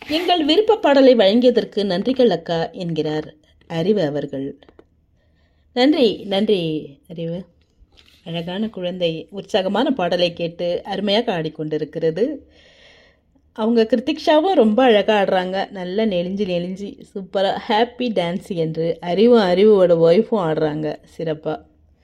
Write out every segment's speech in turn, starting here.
எங்கள் விருப்ப பாடலை வழங்கியதற்கு நன்றிகள் அக்கா என்கிறார் அறிவு அவர்கள் நன்றி நன்றி அறிவு அழகான குழந்தை உற்சாகமான பாடலை கேட்டு அருமையாக ஆடிக்கொண்டிருக்கிறது அவங்க கிருத்திக்ஷாவும் ரொம்ப அழகாக ஆடுறாங்க நல்லா நெளிஞ்சு நெளிஞ்சு சூப்பராக ஹாப்பி டான்ஸ் என்று அறிவும் அறிவோட ஒய்ஃபும் ஆடுறாங்க சிறப்பாக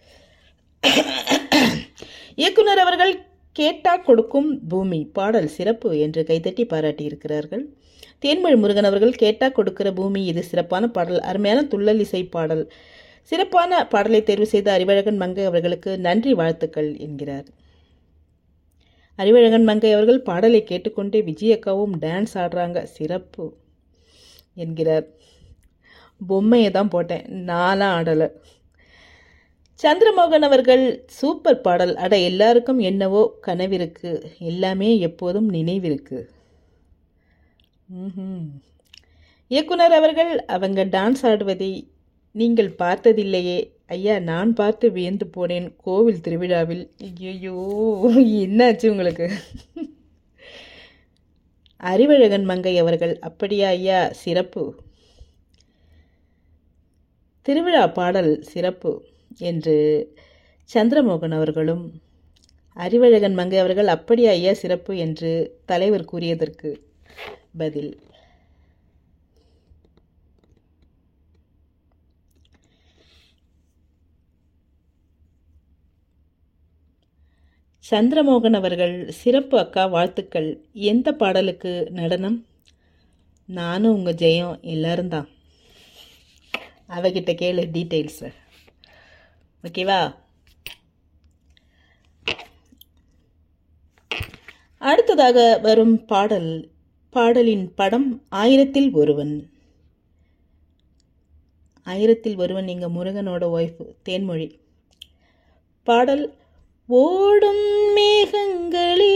இயக்குனர் அவர்கள் கேட்டா கொடுக்கும் பூமி பாடல் சிறப்பு என்று கைதட்டி பாராட்டியிருக்கிறார்கள் தேன்மொழி முருகன் அவர்கள் கேட்டா கொடுக்கிற பூமி இது சிறப்பான பாடல் அருமையான துள்ளல் இசை பாடல் சிறப்பான பாடலை தேர்வு செய்த அறிவழகன் மங்கை அவர்களுக்கு நன்றி வாழ்த்துக்கள் என்கிறார் அறிவழகன் மங்கை அவர்கள் பாடலை கேட்டுக்கொண்டே விஜயக்காவும் டான்ஸ் ஆடுறாங்க சிறப்பு என்கிறார் பொம்மையை தான் போட்டேன் நானும் ஆடலை சந்திரமோகன் அவர்கள் சூப்பர் பாடல் அட எல்லாருக்கும் என்னவோ கனவிருக்கு எல்லாமே எப்போதும் நினைவிருக்கு ம்ஹும். இயக்குனர் அவர்கள் அவங்க டான்ஸ் ஆடுவதை நீங்கள் பார்த்ததில்லையே ஐயா நான் பார்த்து வியந்து போனேன் கோவில் திருவிழாவில் ஐயோ என்னாச்சு உங்களுக்கு அறிவழகன் மங்கை அவர்கள் அப்படியா ஐயா சிறப்பு திருவிழா பாடல் சிறப்பு என்று சந்திரமோகன் அவர்களும் அறிவழகன் மங்கை அவர்கள் அப்படியா ஐயா சிறப்பு என்று தலைவர் கூறியதற்கு பதில் சந்திரமோகன் அவர்கள் சிறப்பு அக்கா வாழ்த்துக்கள் எந்த பாடலுக்கு நடனம் நானும் உங்கள் ஜெயம் எல்லாரும் தான் அவகிட்ட கேளு டீட்டெயில்ஸு ஓகேவா அடுத்ததாக வரும் பாடல் பாடலின் படம் ஆயிரத்தில் ஒருவன் ஆயிரத்தில் ஒருவன் இங்க முருகனோட ஒய்ஃப் தேன்மொழி பாடல் ஓடும் மேகங்களே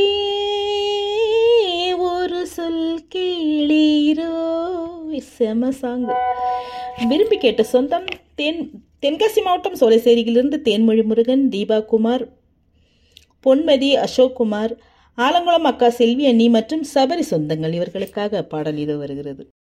ஒரு சொல் கேளீரோ செம சாங் விரும்பி கேட்ட சொந்தம் தென் தென்காசி மாவட்டம் சோலைசேரியிலிருந்து தேன்மொழி முருகன் தீபா குமார் பொன்மதி அசோக் குமார் ஆலங்குளம் அக்கா செல்வி அண்ணி மற்றும் சபரி சொந்தங்கள் இவர்களுக்காக பாடல் இது வருகிறது